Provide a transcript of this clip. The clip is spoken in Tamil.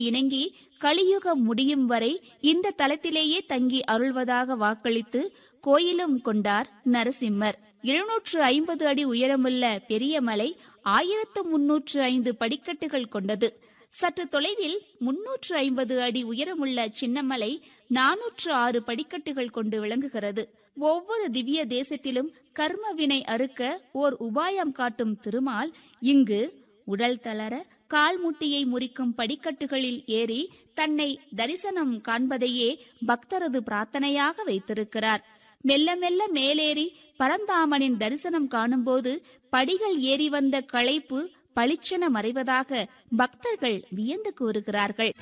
இணங்கி கலியுகம் முடியும் வரை இந்த தலத்திலேயே தங்கி அருள்வதாக வாக்களித்து கோயிலும் கொண்டார் நரசிம்மர் எழுநூற்று ஐம்பது அடி உயரமுள்ள பெரிய மலை ஆயிரத்து முன்னூற்று ஐந்து படிக்கட்டுகள் கொண்டது சற்று தொலைவில் முன்னூற்று ஐம்பது அடி உயரமுள்ள சின்னமலை நானூற்று ஆறு படிக்கட்டுகள் கொண்டு விளங்குகிறது ஒவ்வொரு திவ்ய தேசத்திலும் கர்ம வினை அறுக்க ஓர் உபாயம் காட்டும் திருமால் இங்கு உடல் தளர கால் முட்டியை முறிக்கும் படிக்கட்டுகளில் ஏறி தன்னை தரிசனம் காண்பதையே பக்தரது பிரார்த்தனையாக வைத்திருக்கிறார் மெல்ல மெல்ல மேலேறி பரந்தாமனின் தரிசனம் காணும்போது படிகள் ஏறி வந்த களைப்பு பளிச்சென மறைவதாக பக்தர்கள் வியந்து கூறுகிறார்கள்